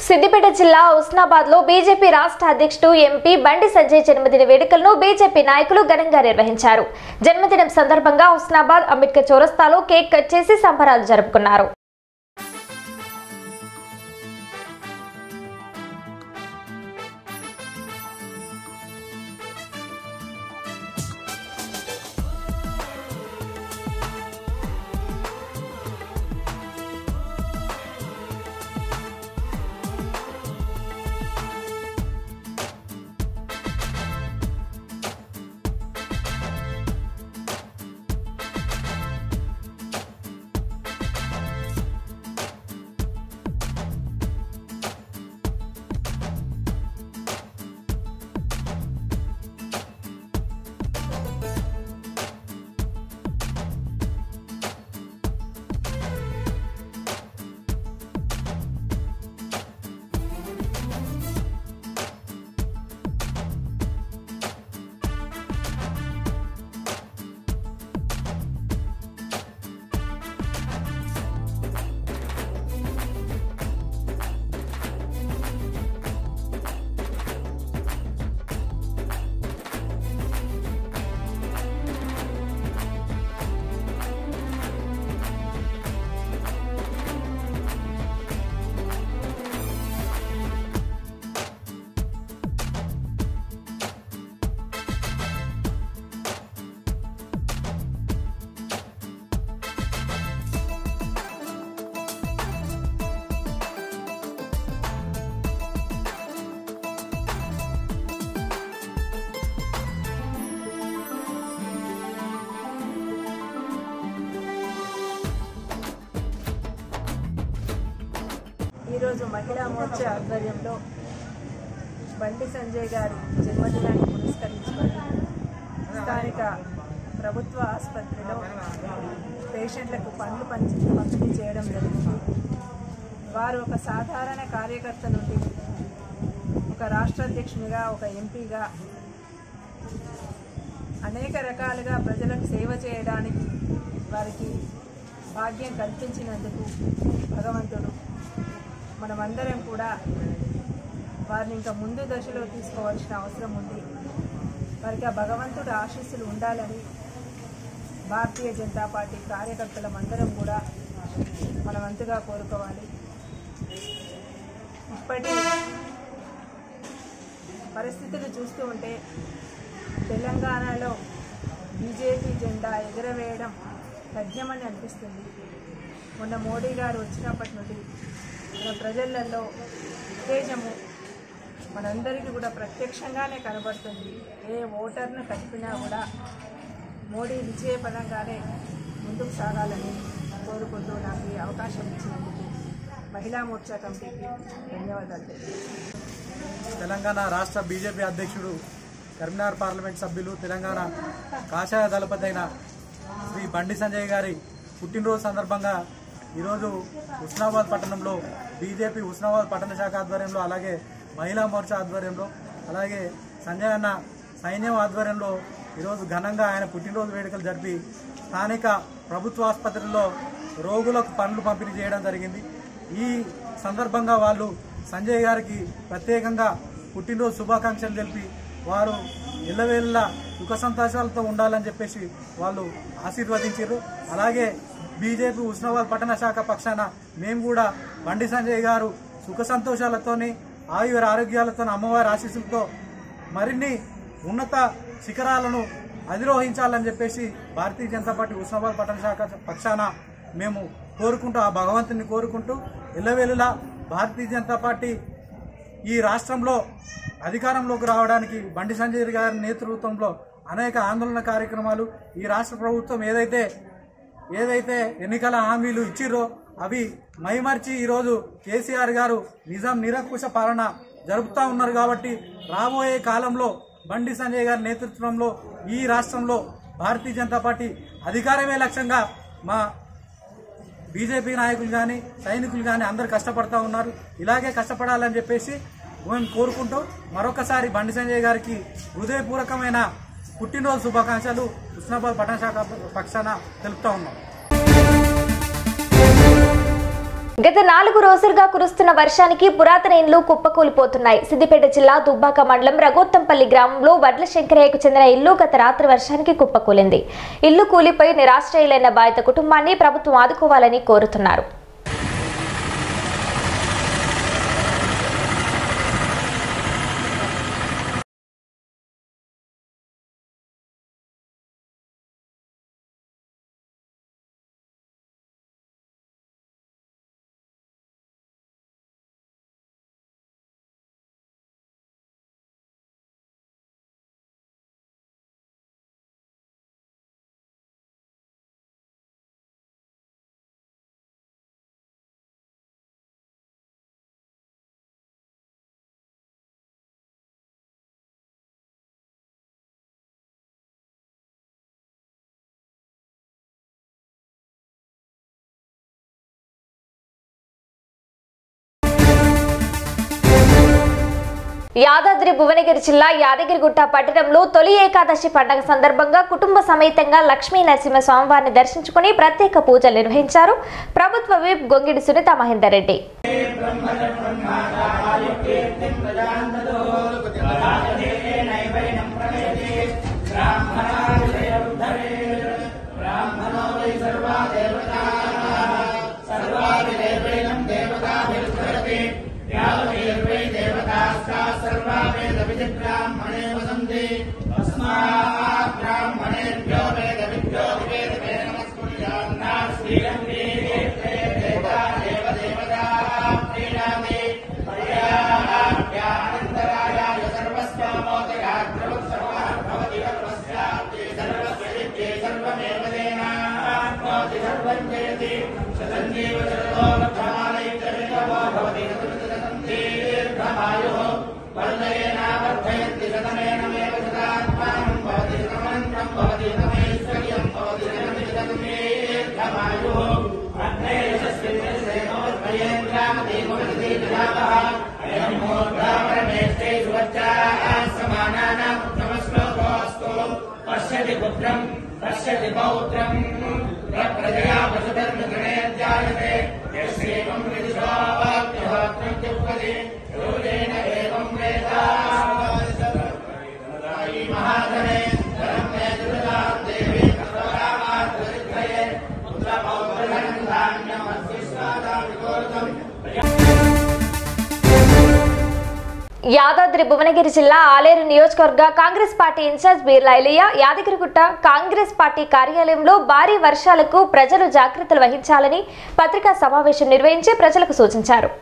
సిద్దిపేట జిల్లా ఉస్నాబాద్ లో బీజేపీ రాష్ట్ర అధ్యక్షుడు ఎంపీ బండి సంజయ్ జన్మదిన వేడుకలను బీజేపీ నాయకులు ఘనంగా నిర్వహించారు జన్మదినం సందర్భంగా ఉస్నాబాద్ అంబేద్కర్ చౌరస్తాలో కేక్ కట్ చేసి సంబరాలు జరుపుకున్నారు ఈరోజు మహిళా మోర్చా ఆధ్వర్యంలో బండి సంజయ్ గారి జన్మదినాన్ని పురస్కరించుకొని స్థానిక ప్రభుత్వ ఆసుపత్రిలో పేషెంట్లకు పండ్లు పంచి పంపిణీ చేయడం జరిగింది వారు ఒక సాధారణ కార్యకర్త నుండి ఒక రాష్ట్ర అధ్యక్షునిగా ఒక ఎంపీగా అనేక రకాలుగా ప్రజలకు సేవ చేయడానికి వారికి భాగ్యం కల్పించినందుకు భగవంతుడు మనమందరం కూడా వారిని ఇంకా ముందు దశలో తీసుకోవాల్సిన అవసరం ఉంది వారికి ఆ భగవంతుడు ఆశీస్సులు ఉండాలని భారతీయ జనతా పార్టీ కార్యకర్తలం అందరం కూడా మనమంతగా కోరుకోవాలి ఇప్పటి పరిస్థితులు చూస్తూ ఉంటే తెలంగాణలో బీజేపీ జెండా ఎగురవేయడం తథ్యమని అనిపిస్తుంది మొన్న మోడీ గారు వచ్చినప్పటి నుండి మన ప్రజలలో ఉత్తేజము మనందరికీ కూడా ప్రత్యక్షంగానే కనబడుతుంది ఏ ఓటర్ను కలిపినా కూడా మోడీ విజయపదంగానే ముందుకు సాగాలని కోరుకుంటూ నాకు ఈ అవకాశం ఇచ్చినందుకు మహిళా మోర్చా కమిటీకి ధన్యవాదాలు తెలియజేస్తున్నాను. తెలంగాణ రాష్ట్ర బీజేపీ అధ్యక్షుడు కరీంనగర్ పార్లమెంట్ సభ్యులు తెలంగాణ కాషాయ దళపతి అయిన శ్రీ బండి సంజయ్ గారి పుట్టినరోజు సందర్భంగా ఈరోజు హుస్నాబాద్ పట్టణంలో బీజేపీ హుస్నాబాద్ పట్టణ శాఖ ఆధ్వర్యంలో అలాగే మహిళా మోర్చా ఆధ్వర్యంలో అలాగే సంజయ్ అన్న సైన్యం ఆధ్వర్యంలో ఈరోజు ఘనంగా ఆయన పుట్టినరోజు వేడుకలు జరిపి స్థానిక ప్రభుత్వ ఆసుపత్రుల్లో రోగులకు పనులు పంపిణీ చేయడం జరిగింది ఈ సందర్భంగా వాళ్ళు సంజయ్ గారికి ప్రత్యేకంగా పుట్టినరోజు శుభాకాంక్షలు తెలిపి వారు ఎల్లవేళ్ళ సుఖ సంతోషాలతో ఉండాలని చెప్పేసి వాళ్ళు ఆశీర్వదించారు అలాగే బీజేపీ ఉస్నాబాద్ పట్టణ శాఖ పక్షాన మేము కూడా బండి సంజయ్ గారు సుఖ సంతోషాలతోని ఆయుర ఆరోగ్యాలతో అమ్మవారి ఆశీస్సులతో మరిన్ని ఉన్నత శిఖరాలను అధిరోహించాలని చెప్పేసి భారతీయ జనతా పార్టీ ఉస్నాబాద్ పట్టణ శాఖ పక్షాన మేము కోరుకుంటూ ఆ భగవంతుని కోరుకుంటూ ఎల్లవేళలా భారతీయ జనతా పార్టీ ఈ రాష్ట్రంలో అధికారంలోకి రావడానికి బండి సంజయ్ గారి నేతృత్వంలో అనేక ఆందోళన కార్యక్రమాలు ఈ రాష్ట్ర ప్రభుత్వం ఏదైతే ఏదైతే ఎన్నికల హామీలు ఇచ్చిర్రో అవి మైమర్చి ఈరోజు కేసీఆర్ గారు నిజాం నిరంకుశ పాలన జరుపుతా ఉన్నారు కాబట్టి రాబోయే కాలంలో బండి సంజయ్ గారి నేతృత్వంలో ఈ రాష్ట్రంలో భారతీయ జనతా పార్టీ అధికారమే లక్ష్యంగా మా బీజేపీ నాయకులు కానీ సైనికులు కానీ అందరు కష్టపడతా ఉన్నారు ఇలాగే కష్టపడాలని చెప్పేసి మేము కోరుకుంటూ మరొకసారి బండి సంజయ్ గారికి హృదయపూర్వకమైన పుట్టినరోజు శుభాకాంక్షలు హుస్నాబాద్ పట్టణ శాఖ పక్షాన తెలుపుతా ఉన్నాం గత నాలుగు రోజులుగా కురుస్తున్న వర్షానికి పురాతన ఇండ్లు కుప్పకూలిపోతున్నాయి సిద్దిపేట జిల్లా దుబ్బాక మండలం రఘోత్తంపల్లి గ్రామంలో వడ్ల శంకరయ్యకు చెందిన ఇల్లు గత రాత్రి వర్షానికి కుప్పకూలింది ఇల్లు కూలిపోయి నిరాశ్రయులైన బాధిత కుటుంబాన్ని ప్రభుత్వం ఆదుకోవాలని కోరుతున్నారు యాదాద్రి భువనగిరి జిల్లా యాదగిరిగుట్ట పట్టణంలో తొలి ఏకాదశి పండగ సందర్భంగా కుటుంబ సమేతంగా లక్ష్మీ నరసింహ స్వామివారిని దర్శించుకుని ప్రత్యేక పూజలు నిర్వహించారు ప్రభుత్వ విప్ గొంగిడి సునీత మహేందర్ రెడ్డి పశ్యతి పుత్రం పశ్యతి పౌత్రం ప్రజయా పశుధర్మగణే ధ్యాయతే యస్యేవం విదిశోవాక్యహోత్రం చుప్పది యోజేన ఏవం వేద మహాధనే ధరం మే దుర్గాం దేవి కర్వరామాద్రిద్రయే పుత్ర పౌత్రధనం ధాన్యం అస్మిస్వాదాం వికోర్తం యాదాద్రి భువనగిరి జిల్లా ఆలేరు నియోజకవర్గ Congress party in-charge Beerla Ilaiah Yadagirigutta Congress party కార్యాలయంలో భారీ వర్షాలకు ప్రజలు జాగ్రత్తలు వహించాలని పత్రికా సమావేశం నిర్వహించి ప్రజలకు సూచించారు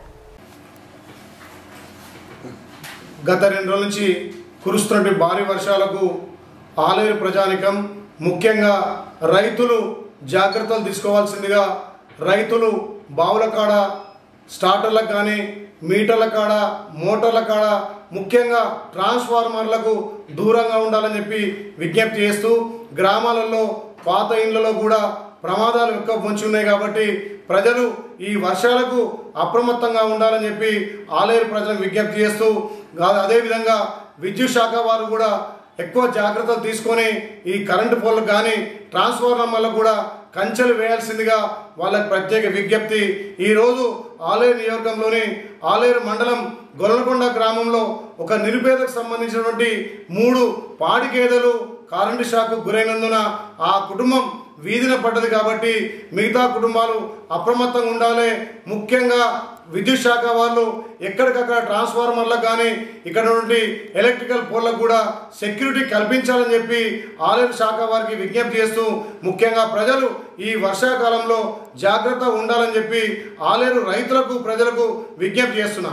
గత రెండు రోజుల నుంచి కురుస్తున్నటువంటి భారీ వర్షాలకు ఆలేరు ప్రజానికం ముఖ్యంగా రైతులు జాగ్రత్తలు తీసుకోవాల్సిందిగా రైతులు బావుల కాడ స్టార్టర్లకు కానీ మీటర్ల కాడ మోటార్ల కాడ ముఖ్యంగా ట్రాన్స్ఫార్మర్లకు దూరంగా ఉండాలని చెప్పి విజ్ఞప్తి చేస్తూ గ్రామాలలో పాత ఇండ్లలో కూడా ప్రమాదాలు ఎక్కువ పొంచి ఉన్నాయి కాబట్టి ప్రజలు ఈ వర్షాలకు అప్రమత్తంగా ఉండాలని చెప్పి ఆలేరు ప్రజలకు విజ్ఞప్తి చేస్తూ గా- అదేవిధంగా విద్యుత్ శాఖ వారు కూడా ఎక్కువ జాగ్రత్తలు తీసుకొని ఈ కరెంటు పోల్లకు కానీ ట్రాన్స్ఫార్మర్లకు కూడా కంచెలు వేయాల్సిందిగా వాళ్ళకి ప్రత్యేక విజ్ఞప్తి ఈరోజు ఆలేరు నియోజకంలోని ఆలేరు మండలం గొల్లకొండ గ్రామంలో ఒక నిరుపేదకు సంబంధించినటువంటి మూడు పాడి గేదెలు కరెంటు షాకు గురైనందున ఆ కుటుంబం వీధిన పడ్డది కాబట్టి మిగతా కుటుంబాలు అప్రమత్తంగా ఉండాలి ముఖ్యంగా విద్యుత్ శాఖ వాళ్ళు ఎక్కడికక్కడ ట్రాన్స్ఫార్మర్లకు కానీ ఇక్కడ నుండి ఎలక్ట్రికల్ పోల్లకు కూడా సెక్యూరిటీ కల్పించాలని చెప్పి ఆలయ శాఖ వారికి విజ్ఞప్తి చేస్తూ ముఖ్యంగా ప్రజలు ఈ వర్షాకాలంలో జాగ్రత్త ఉండాలని చెప్పి ఆలేరు రైతులకు ప్రజలకు విజ్ఞప్తి చేస్తున్నా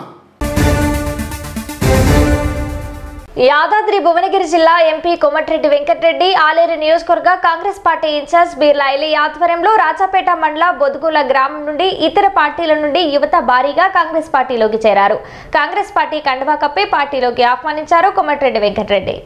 యాదాద్రి భువనగిరి జిల్లా ఎంపీ కోమటిరెడ్డి వెంకటరెడ్డి ఆలేరు నియోజకవర్గ కాంగ్రెస్ పార్టీ ఇన్ఛార్జ్ బీర్లా ఎలి ఆధ్వర్యంలో రాజాపేట మండల బొదుగుల గ్రామం నుండి ఇతర పార్టీల నుండి యువత భారీగా కాంగ్రెస్ పార్టీలోకి చేరారు కాంగ్రెస్ పార్టీ కండువా కప్పి పార్టీలోకి ఆహ్వానించారు కోమటిరెడ్డి వెంకటరెడ్డి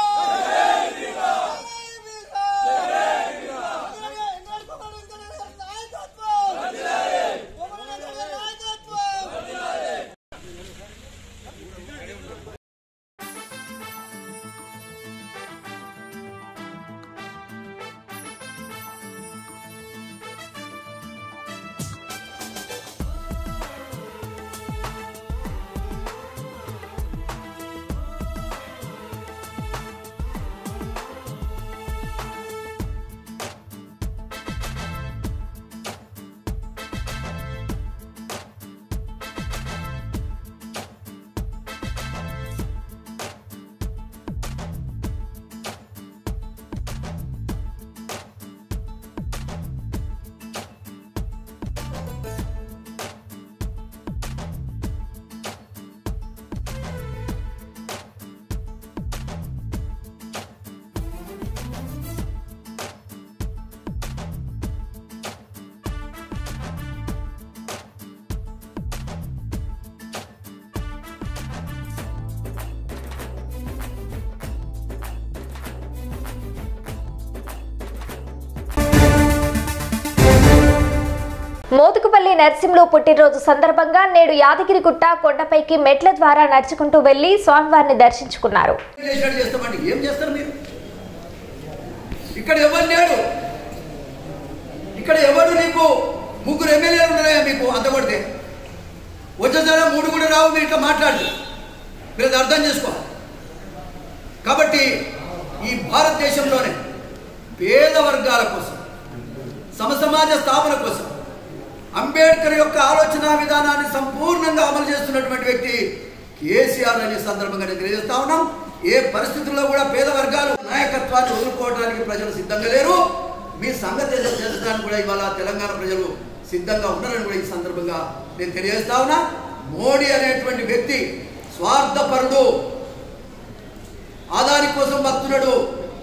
Thank you. మోతుకుపల్లి నరసింహులు పుట్టినరోజు సందర్భంగా నేడు యాదగిరిగుట్ట కొండపైకి మెట్ల ద్వారా నడుచుకుంటూ వెళ్లి స్వామివారిని దర్శించుకున్నారు చేసినట్టు చేస్తామండి ఏం చేస్తారు మీరు ఇక్కడ ఎవరు లేడు ఇక్కడ ఎవరు నీకు ముగ్గురు ఎమ్మెల్యేలు ఉన్నాయా మీకు అంత కొడితే వచ్చేసారా మూడు కూడా రావు మీరు ఇట్లా మాట్లాడు మీరు అది అర్థం చేసుకోవాలి కాబట్టి ఈ భారతదేశంలోనే పేద వర్గాల కోసం సమసమాజ స్థాపన కోసం అంబేద్కర్ యొక్క ఆలోచన విధానాన్ని సంపూర్ణంగా అమలు చేస్తున్నటువంటి వ్యక్తి కేసీఆర్ అనే సందర్భంగా నేను తెలియజేస్తా ఉన్నాం ఏ పరిస్థితుల్లో కూడా పేద వర్గాలు నాయకత్వాన్ని వదులుకోవడానికి ప్రజలు సిద్ధంగా లేరు మీ సంగతి ఏదో తెలుసడానికి కూడా ఇవాళ తెలంగాణ ప్రజలు సిద్ధంగా ఉన్నారని కూడా ఈ సందర్భంగా నేను తెలియజేస్తా ఉన్నా మోడీ అనేటువంటి వ్యక్తి స్వార్థపరుడు ఆదాని కోసం బతున్నాడు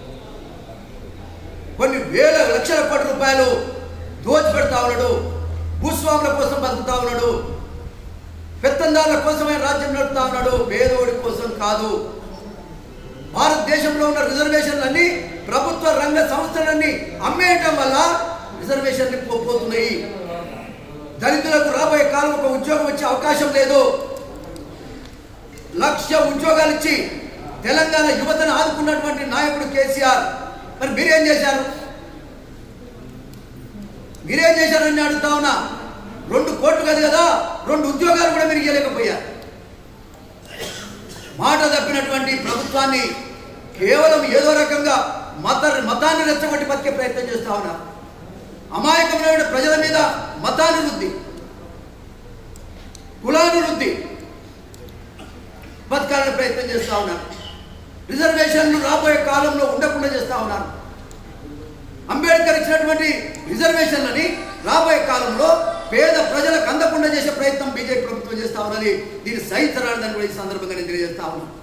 కొన్ని వేల లక్షల కోట్ల రూపాయలు దోచిపెడతా ఉన్నాడు భూస్వాముల కోసం బతుకుతా ఉన్నాడు పెత్తందారుల కోసమే రాజ్యం నడుపుతా ఉన్నాడు పేదోడి కోసం కాదు భారతదేశంలో ఉన్న రిజర్వేషన్లన్నీ ప్రభుత్వ రంగ సంస్థలన్నీ అమ్మేయటం వల్ల రిజర్వేషన్లు పో- పోతున్నాయి దళితులకు రాబోయే కాలం ఒక ఉద్యోగం వచ్చే అవకాశం లేదు లక్ష ఉద్యోగాలు ఇచ్చి తెలంగాణ యువతను ఆదుకున్నటువంటి నాయకుడు కేసీఆర్ మరి మీరేం చేశారు మీరేం చేశారని అడుగుతా ఉన్నా రెండు కోట్లు కాదు కదా రెండు ఉద్యోగాలు కూడా మీరు ఇవ్వలేకపోయారు మాట తప్పినటువంటి ప్రభుత్వాన్ని కేవలం ఏదో రకంగా మత మతాన్ని రెచ్చగొట్టి బతికే ప్రయత్నం చేస్తా ఉన్నారు అమాయకమైన ప్రజల మీద మతాన్ని వృద్ధి కులాన్ని వృద్ధి బతకాలని ప్రయత్నం చేస్తా ఉన్నారు రిజర్వేషన్లు రాబోయే కాలంలో ఉండకుండా చేస్తా ఉన్నారు అంబేద్కర్ ఇచ్చినటువంటి రిజర్వేషన్లని రాబోయే కాలంలో పేద ప్రజలకు అందకుండా చేసే ప్రయత్నం బీజేపీ ప్రభుత్వం చేస్తా ఉన్నది దీన్ని సహించరాదని కూడా ఈ సందర్భంగా నేను తెలియజేస్తా ఉన్నాను